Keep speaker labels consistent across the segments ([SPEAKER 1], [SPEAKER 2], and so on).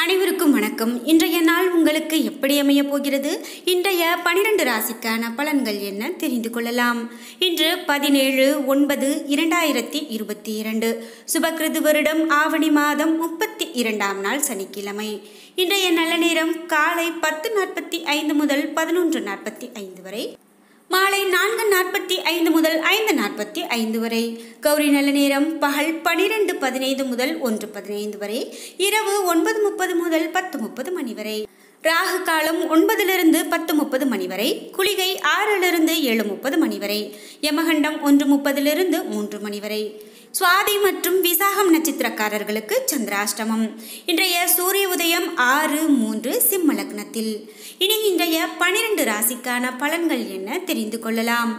[SPEAKER 1] அனைவருக்கும் வணக்கம் இன்றைய நாள் உங்களுக்கு எப்படி அமையப் போகிறது இன்றைய பனிரெண்டு ராசிக்கான பலன்கள் என்ன தெரிந்து கொள்ளலாம் இன்று பதினேழு ஒன்பது இரண்டாயிரத்தி இருபத்தி இரண்டு சுபக்கிருது வருடம் ஆவணி மாதம் முப்பத்தி இரண்டாம் நாள் சனிக்கிழமை இன்றைய நல்ல நேரம் காலை பத்து நாற்பத்தி ஐந்து முதல் பதினொன்று நாற்பத்தி ஐந்து வரை மாலை நான்கு நாற்பத்தி ஐந்து முதல் ஐந்து நாற்பத்தி ஐந்து வரை கௌரி நல்ல நேரம் பகல் பனிரெண்டு பதினைந்து முதல் ஒன்று பதினைந்து வரை இரவு ஒன்பது முப்பது முதல் பத்து முப்பது மணி வரை ராகு காலம் ஒன்பதிலிருந்து பத்து முப்பது மணி வரை குளிகை ஆறிலிருந்து ஏழு முப்பது மணி வரை யமகண்டம் ஒன்று முப்பதிலிருந்து மூன்று மணி வரை சுவாதி மற்றும் விசாகம் நட்சத்திரக்காரர்களுக்கு சந்திராஷ்டமம் இன்றைய சூரிய உதயம் ஆறு மூன்று சிம்ம லக்னத்தில் இனி இன்றைய பனிரெண்டு ராசிக்கான பலன்கள் என்ன தெரிந்து கொள்ளலாம்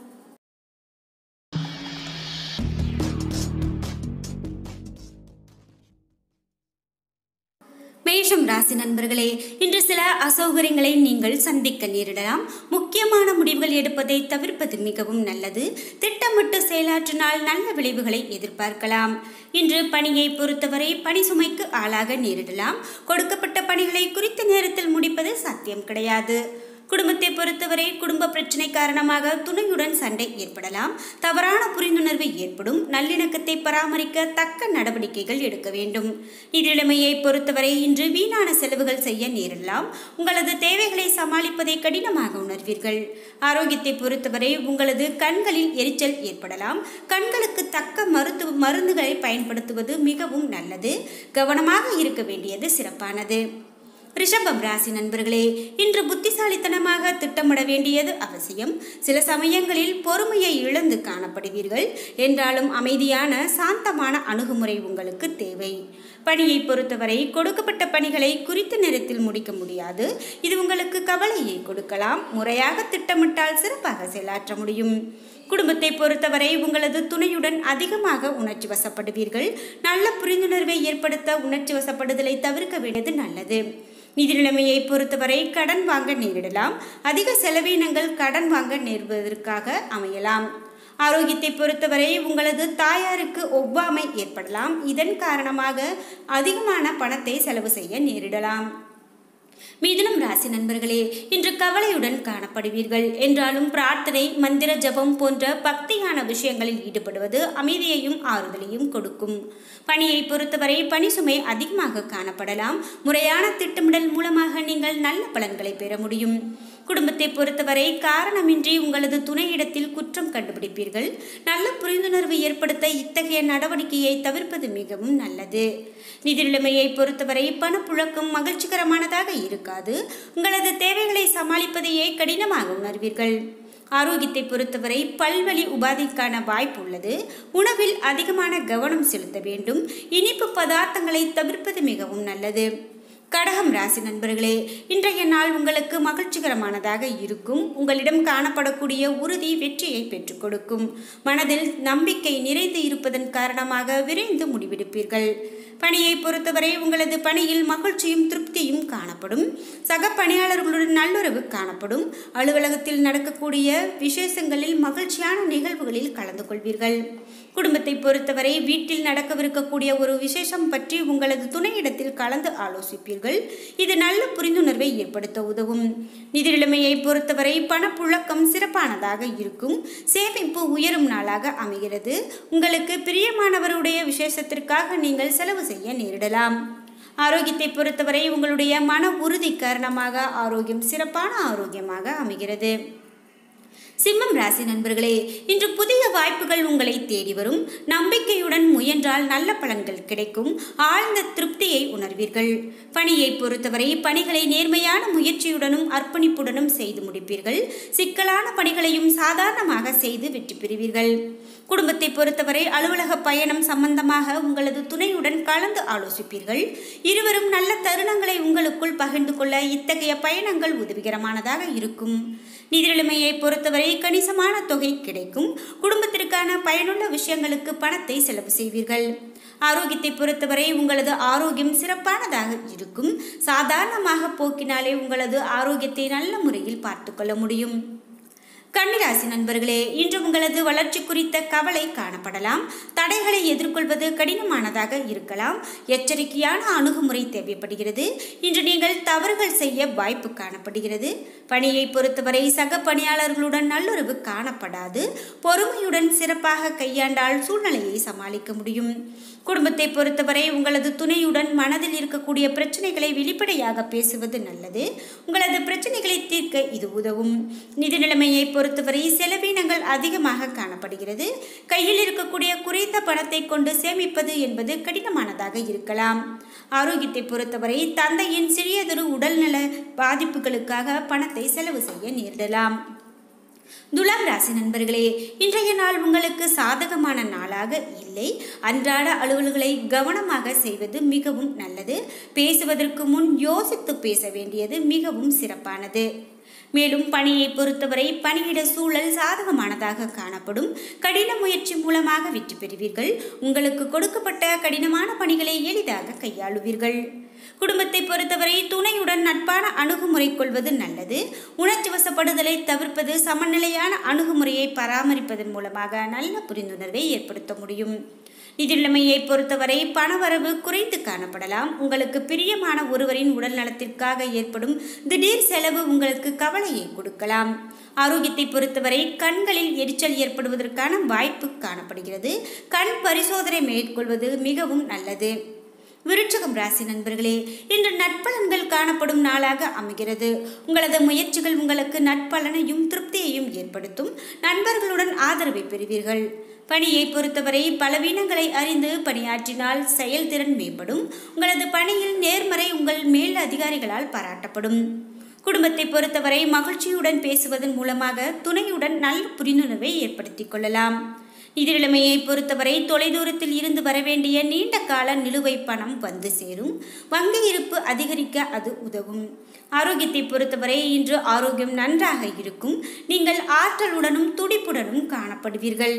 [SPEAKER 1] மேஷம் ராசி நண்பர்களே இன்று சில அசௌகரியங்களை நீங்கள் சந்திக்க நேரிடலாம் முக்கியமான முடிவுகள் எடுப்பதை தவிர்ப்பது மிகவும் நல்லது திட்டமிட்டு செயலாற்றினால் நல்ல விளைவுகளை எதிர்பார்க்கலாம் இன்று பணியை பொறுத்தவரை பணி சுமைக்கு ஆளாக நேரிடலாம் கொடுக்கப்பட்ட பணிகளை குறித்த நேரத்தில் முடிப்பது சாத்தியம் கிடையாது குடும்பத்தை பொறுத்தவரை குடும்ப பிரச்சனை காரணமாக துணையுடன் சண்டை ஏற்படலாம் தவறான புரிந்துணர்வு ஏற்படும் நல்லிணக்கத்தை பராமரிக்க தக்க நடவடிக்கைகள் எடுக்க வேண்டும் நிதிநிலைமையை பொறுத்தவரை இன்று வீணான செலவுகள் செய்ய நேரிடலாம் உங்களது தேவைகளை சமாளிப்பதை கடினமாக உணர்வீர்கள் ஆரோக்கியத்தை பொறுத்தவரை உங்களது கண்களில் எரிச்சல் ஏற்படலாம் கண்களுக்கு தக்க மருத்துவ மருந்துகளை பயன்படுத்துவது மிகவும் நல்லது கவனமாக இருக்க வேண்டியது சிறப்பானது ரிஷபம் ராசி நண்பர்களே இன்று புத்திசாலித்தனமாக திட்டமிட வேண்டியது அவசியம் சில சமயங்களில் பொறுமையை இழந்து காணப்படுவீர்கள் என்றாலும் அமைதியான சாந்தமான அணுகுமுறை உங்களுக்கு தேவை பணியை பொறுத்தவரை கொடுக்கப்பட்ட பணிகளை குறித்த நேரத்தில் முடிக்க முடியாது இது உங்களுக்கு கவலையை கொடுக்கலாம் முறையாக திட்டமிட்டால் சிறப்பாக செயலாற்ற முடியும் குடும்பத்தை பொறுத்தவரை உங்களது துணையுடன் அதிகமாக உணர்ச்சி வசப்படுவீர்கள் நல்ல புரிந்துணர்வை ஏற்படுத்த உணர்ச்சி வசப்படுதலை தவிர்க்க வேண்டியது நல்லது நிதி நிலைமையை பொறுத்தவரை கடன் வாங்க நேரிடலாம் அதிக செலவினங்கள் கடன் வாங்க நேர்வதற்காக அமையலாம் ஆரோக்கியத்தை பொறுத்தவரை உங்களது தாயாருக்கு ஒவ்வாமை ஏற்படலாம் இதன் காரணமாக அதிகமான பணத்தை செலவு செய்ய நேரிடலாம் மிதுனம் ராசி நண்பர்களே இன்று கவலையுடன் காணப்படுவீர்கள் என்றாலும் பிரார்த்தனை மந்திர ஜபம் போன்ற பக்தியான விஷயங்களில் ஈடுபடுவது அமைதியையும் ஆறுதலையும் கொடுக்கும் பணியை பொறுத்தவரை பணி சுமை அதிகமாக காணப்படலாம் முறையான திட்டமிடல் மூலமாக நீங்கள் நல்ல பலன்களை பெற முடியும் குடும்பத்தை பொறுத்தவரை காரணமின்றி உங்களது துணையிடத்தில் குற்றம் கண்டுபிடிப்பீர்கள் நல்ல புரிந்துணர்வு ஏற்படுத்த இத்தகைய நடவடிக்கையை தவிர்ப்பது மிகவும் நல்லது நிதி நிலைமையை பொறுத்தவரை பணப்புழக்கம் மகிழ்ச்சிகரமானதாக இருக்காது உங்களது தேவைகளை சமாளிப்பதையே கடினமாக உணர்வீர்கள் ஆரோக்கியத்தை பொறுத்தவரை பல்வழி உபாதைக்கான வாய்ப்பு உள்ளது உணவில் அதிகமான கவனம் செலுத்த வேண்டும் இனிப்பு பதார்த்தங்களை தவிர்ப்பது மிகவும் நல்லது கடகம் ராசி நண்பர்களே இன்றைய நாள் உங்களுக்கு மகிழ்ச்சிகரமானதாக இருக்கும் உங்களிடம் காணப்படக்கூடிய உறுதி வெற்றியை பெற்றுக் கொடுக்கும் மனதில் நம்பிக்கை நிறைந்து இருப்பதன் காரணமாக விரைந்து முடிவெடுப்பீர்கள் பணியை பொறுத்தவரை உங்களது பணியில் மகிழ்ச்சியும் திருப்தியும் காணப்படும் சக பணியாளர்களுடன் நல்லுறவு காணப்படும் அலுவலகத்தில் நடக்கக்கூடிய விசேஷங்களில் மகிழ்ச்சியான நிகழ்வுகளில் கலந்து கொள்வீர்கள் குடும்பத்தை பொறுத்தவரை வீட்டில் நடக்கவிருக்கக்கூடிய ஒரு விசேஷம் பற்றி உங்களது துணையிடத்தில் கலந்து ஆலோசிப்பீர்கள் இது நல்ல புரிந்துணர்வை ஏற்படுத்த உதவும் நிதி நிலைமையை பொறுத்தவரை பணப்புழக்கம் சிறப்பானதாக இருக்கும் சேமிப்பு உயரும் நாளாக அமைகிறது உங்களுக்கு பிரியமானவருடைய விசேஷத்திற்காக நீங்கள் செலவு செய்ய நேரிடலாம் ஆரோக்கியத்தை பொறுத்தவரை உங்களுடைய மன உறுதி காரணமாக ஆரோக்கியம் சிறப்பான ஆரோக்கியமாக அமைகிறது சிம்மம் ராசி நண்பர்களே இன்று புதிய வாய்ப்புகள் உங்களை தேடி வரும் நம்பிக்கையுடன் முயன்றால் நல்ல பலன்கள் கிடைக்கும் ஆழ்ந்த திருப்தியை உணர்வீர்கள் பணியை பொறுத்தவரை பணிகளை நேர்மையான முயற்சியுடனும் அர்ப்பணிப்புடனும் செய்து முடிப்பீர்கள் சிக்கலான பணிகளையும் சாதாரணமாக செய்து வெற்றி பெறுவீர்கள் குடும்பத்தை பொறுத்தவரை அலுவலக பயணம் சம்பந்தமாக உங்களது துணையுடன் கலந்து ஆலோசிப்பீர்கள் இருவரும் நல்ல தருணங்களை உங்களுக்குள் பகிர்ந்து கொள்ள இத்தகைய பயணங்கள் உதவிகரமானதாக இருக்கும் நிதிநிலைமையை பொறுத்தவரை கணிசமான தொகை கிடைக்கும் குடும்பத்திற்கான பயனுள்ள விஷயங்களுக்கு பணத்தை செலவு செய்வீர்கள் ஆரோக்கியத்தை பொறுத்தவரை உங்களது ஆரோக்கியம் சிறப்பானதாக இருக்கும் சாதாரணமாக போக்கினாலே உங்களது ஆரோக்கியத்தை நல்ல முறையில் பார்த்துக்கொள்ள முடியும் கன்னிராசி நண்பர்களே இன்று உங்களது வளர்ச்சி குறித்த கவலை காணப்படலாம் தடைகளை எதிர்கொள்வது கடினமானதாக இருக்கலாம் எச்சரிக்கையான அணுகுமுறை தேவைப்படுகிறது இன்று நீங்கள் தவறுகள் செய்ய வாய்ப்பு காணப்படுகிறது பணியை பொறுத்தவரை சக பணியாளர்களுடன் நல்லுறவு காணப்படாது பொறுமையுடன் சிறப்பாக கையாண்டால் சூழ்நிலையை சமாளிக்க முடியும் குடும்பத்தை பொறுத்தவரை உங்களது துணையுடன் மனதில் இருக்கக்கூடிய பிரச்சனைகளை வெளிப்படையாக பேசுவது நல்லது உங்களது பிரச்சனைகளை தீர்க்க இது உதவும் நிதி நிலைமையை பொறுத்தவரை செலவினங்கள் அதிகமாக காணப்படுகிறது கையில் இருக்கக்கூடிய குறைந்த பணத்தை கொண்டு சேமிப்பது என்பது கடினமானதாக இருக்கலாம் ஆரோக்கியத்தை பொறுத்தவரை தந்தையின் சிறியதொரு உடல்நல பாதிப்புகளுக்காக பணத்தை செலவு செய்ய நேரிடலாம் துலாம் ராசி நண்பர்களே இன்றைய நாள் உங்களுக்கு சாதகமான நாளாக இல்லை அன்றாட அலுவல்களை கவனமாக செய்வது மிகவும் நல்லது பேசுவதற்கு முன் யோசித்து பேச வேண்டியது மிகவும் சிறப்பானது மேலும் பணியை பொறுத்தவரை பணியிட சூழல் சாதகமானதாக காணப்படும் கடின முயற்சி மூலமாக வெற்றி பெறுவீர்கள் உங்களுக்கு கொடுக்கப்பட்ட கடினமான பணிகளை எளிதாக கையாளுவீர்கள் குடும்பத்தை பொறுத்தவரை துணையுடன் நட்பான அணுகுமுறை கொள்வது நல்லது உணர்ச்சி வசப்படுதலை தவிர்ப்பது சமநிலையான அணுகுமுறையை பராமரிப்பதன் மூலமாக நல்ல புரிந்துணர்வை ஏற்படுத்த முடியும் நிதி நிலைமையை பொறுத்தவரை பணவரவு குறைந்து காணப்படலாம் உங்களுக்கு பிரியமான ஒருவரின் உடல் நலத்திற்காக ஏற்படும் திடீர் செலவு உங்களுக்கு கவலையை கொடுக்கலாம் ஆரோக்கியத்தை பொறுத்தவரை கண்களில் எரிச்சல் ஏற்படுவதற்கான வாய்ப்பு காணப்படுகிறது கண் பரிசோதனை மேற்கொள்வது மிகவும் நல்லது விருட்சகம் ராசி நண்பர்களே இன்று நட்பலன்கள் காணப்படும் நாளாக அமைகிறது உங்களது முயற்சிகள் உங்களுக்கு நட்பலனையும் திருப்தியையும் ஏற்படுத்தும் நண்பர்களுடன் ஆதரவை பெறுவீர்கள் பணியை பொறுத்தவரை பலவீனங்களை அறிந்து பணியாற்றினால் செயல்திறன் மேம்படும் உங்களது பணியில் நேர்மறை உங்கள் மேல் அதிகாரிகளால் பாராட்டப்படும் குடும்பத்தை பொறுத்தவரை மகிழ்ச்சியுடன் பேசுவதன் மூலமாக துணையுடன் நல்ல புரிந்துணர்வை ஏற்படுத்திக் கொள்ளலாம் நிதி நிலைமையை பொறுத்தவரை தொலைதூரத்தில் இருந்து வரவேண்டிய நீண்ட கால நிலுவை பணம் வந்து சேரும் வங்கி இருப்பு அதிகரிக்க அது உதவும் ஆரோக்கியத்தை பொறுத்தவரை இன்று ஆரோக்கியம் நன்றாக இருக்கும் நீங்கள் ஆற்றலுடனும் துடிப்புடனும் காணப்படுவீர்கள்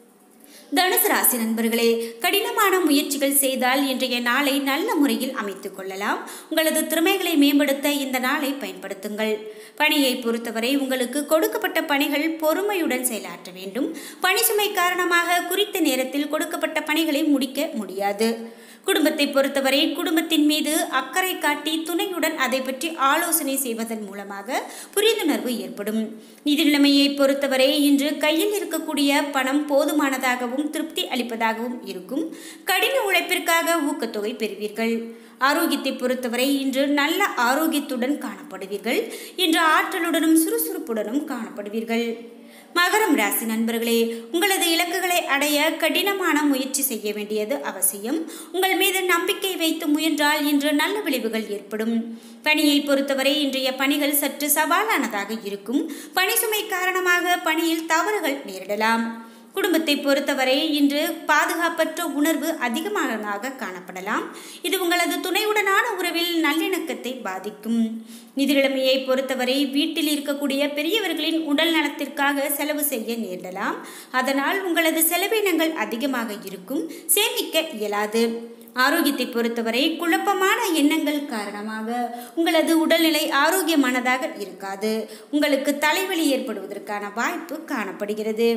[SPEAKER 1] தனுசு ராசி நண்பர்களே கடினமான முயற்சிகள் செய்தால் இன்றைய நாளை நல்ல முறையில் அமைத்துக் கொள்ளலாம் உங்களது திறமைகளை மேம்படுத்த இந்த நாளை பயன்படுத்துங்கள் பணியை பொறுத்தவரை உங்களுக்கு கொடுக்கப்பட்ட பணிகள் பொறுமையுடன் செயலாற்ற வேண்டும் பணி சுமை காரணமாக குறித்த நேரத்தில் கொடுக்கப்பட்ட பணிகளை முடிக்க முடியாது குடும்பத்தை பொறுத்தவரை குடும்பத்தின் மீது அக்கறை காட்டி துணையுடன் அதை பற்றி ஆலோசனை செய்வதன் மூலமாக புரிந்துணர்வு ஏற்படும் நிதி நிலைமையை பொறுத்தவரை இன்று கையில் இருக்கக்கூடிய பணம் போதுமானதாகவும் திருப்தி அளிப்பதாகவும் இருக்கும் கடின உழைப்பிற்காக ஊக்கத்தொகை பெறுவீர்கள் ஆரோக்கியத்தை பொறுத்தவரை இன்று நல்ல ஆரோக்கியத்துடன் காணப்படுவீர்கள் இன்று ஆற்றலுடனும் சுறுசுறுப்புடனும் காணப்படுவீர்கள் மகரம் ராசி நண்பர்களே உங்களது இலக்குகளை அடைய கடினமான முயற்சி செய்ய வேண்டியது அவசியம் உங்கள் மீது நம்பிக்கை வைத்து முயன்றால் இன்று நல்ல விளைவுகள் ஏற்படும் பணியை பொறுத்தவரை இன்றைய பணிகள் சற்று சவாலானதாக இருக்கும் பணி சுமை காரணமாக பணியில் தவறுகள் நேரிடலாம் குடும்பத்தை பொறுத்தவரை இன்று பாதுகாப்பற்ற உணர்வு அதிகமானதாக காணப்படலாம் இது உங்களது துணையுடனான உறவில் நல்லிணக்கத்தை பாதிக்கும் நிதி நிலைமையை பொறுத்தவரை வீட்டில் இருக்கக்கூடிய பெரியவர்களின் உடல் நலத்திற்காக செலவு செய்ய நேரிடலாம் அதனால் உங்களது செலவினங்கள் அதிகமாக இருக்கும் சேமிக்க இயலாது ஆரோக்கியத்தை பொறுத்தவரை குழப்பமான எண்ணங்கள் காரணமாக உங்களது உடல்நிலை ஆரோக்கியமானதாக இருக்காது உங்களுக்கு தலைவலி ஏற்படுவதற்கான வாய்ப்பு காணப்படுகிறது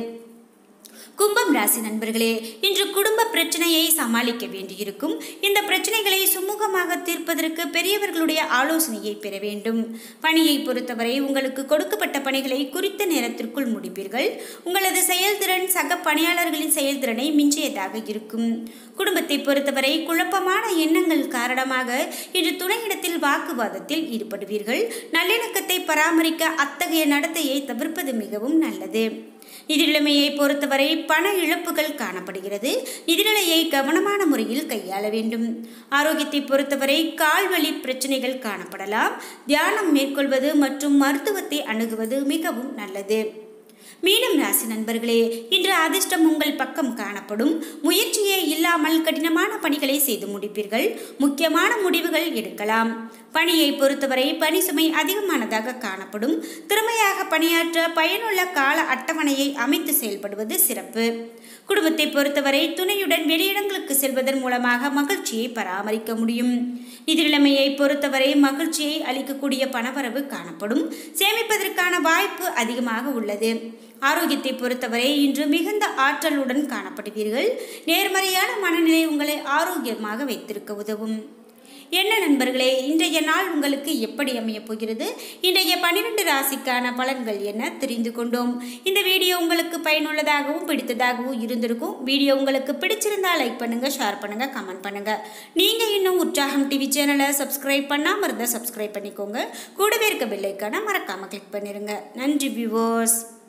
[SPEAKER 1] கும்பம் ராசி நண்பர்களே இன்று குடும்ப பிரச்சனையை சமாளிக்க வேண்டியிருக்கும் இந்த பிரச்சனைகளை சுமூகமாக தீர்ப்பதற்கு பெரியவர்களுடைய ஆலோசனையை பெற வேண்டும் பணியை பொறுத்தவரை உங்களுக்கு கொடுக்கப்பட்ட பணிகளை குறித்த நேரத்திற்குள் முடிப்பீர்கள் உங்களது செயல்திறன் சக பணியாளர்களின் செயல்திறனை மிஞ்சியதாக இருக்கும் குடும்பத்தை பொறுத்தவரை குழப்பமான எண்ணங்கள் காரணமாக இன்று துணையிடத்தில் வாக்குவாதத்தில் ஈடுபடுவீர்கள் நல்லிணக்கத்தை பராமரிக்க அத்தகைய நடத்தையை தவிர்ப்பது மிகவும் நல்லது நிதி நிலைமையை பொறுத்தவரை பண இழப்புகள் காணப்படுகிறது நிதிநிலையை கவனமான முறையில் கையாள வேண்டும் ஆரோக்கியத்தை பொறுத்தவரை கால்வலி பிரச்சனைகள் காணப்படலாம் தியானம் மேற்கொள்வது மற்றும் மருத்துவத்தை அணுகுவது மிகவும் நல்லது மீனம் ராசி நண்பர்களே இன்று அதிர்ஷ்டம் உங்கள் பக்கம் காணப்படும் முயற்சியே இல்லாமல் கடினமான பணிகளை செய்து முடிப்பீர்கள் முக்கியமான முடிவுகள் எடுக்கலாம் பணியை பொறுத்தவரை பணி சுமை அதிகமானதாக காணப்படும் திறமையாக பணியாற்ற பயனுள்ள கால அட்டவணையை அமைத்து செயல்படுவது சிறப்பு குடும்பத்தை பொறுத்தவரை துணையுடன் வெளியிடங்களுக்கு செல்வதன் மூலமாக மகிழ்ச்சியை பராமரிக்க முடியும் நிதி நிலைமையை பொறுத்தவரை மகிழ்ச்சியை அளிக்கக்கூடிய பணவரவு காணப்படும் சேமிப்பதற்கான வாய்ப்பு அதிகமாக உள்ளது ஆரோக்கியத்தை பொறுத்தவரை இன்று மிகுந்த ஆற்றலுடன் காணப்படுவீர்கள் நேர்மறையான மனநிலை உங்களை ஆரோக்கியமாக வைத்திருக்க உதவும் என்ன நண்பர்களே இன்றைய நாள் உங்களுக்கு எப்படி அமையப் போகிறது இன்றைய பன்னிரெண்டு ராசிக்கான பலன்கள் என்ன தெரிந்து கொண்டோம் இந்த வீடியோ உங்களுக்கு பயனுள்ளதாகவும் பிடித்ததாகவும் இருந்திருக்கும் வீடியோ உங்களுக்கு பிடிச்சிருந்தா லைக் பண்ணுங்க ஷேர் பண்ணுங்க கமெண்ட் பண்ணுங்க நீங்க இன்னும் உற்சாகம் டிவி சேனலை சப்ஸ்கிரைப் பண்ணாம இருந்தா சப்ஸ்கிரைப் பண்ணிக்கோங்க கூடவே இருக்க பெல்லைக்கான மறக்காம கிளிக் பண்ணிருங்க நன்றி வியூவர்ஸ்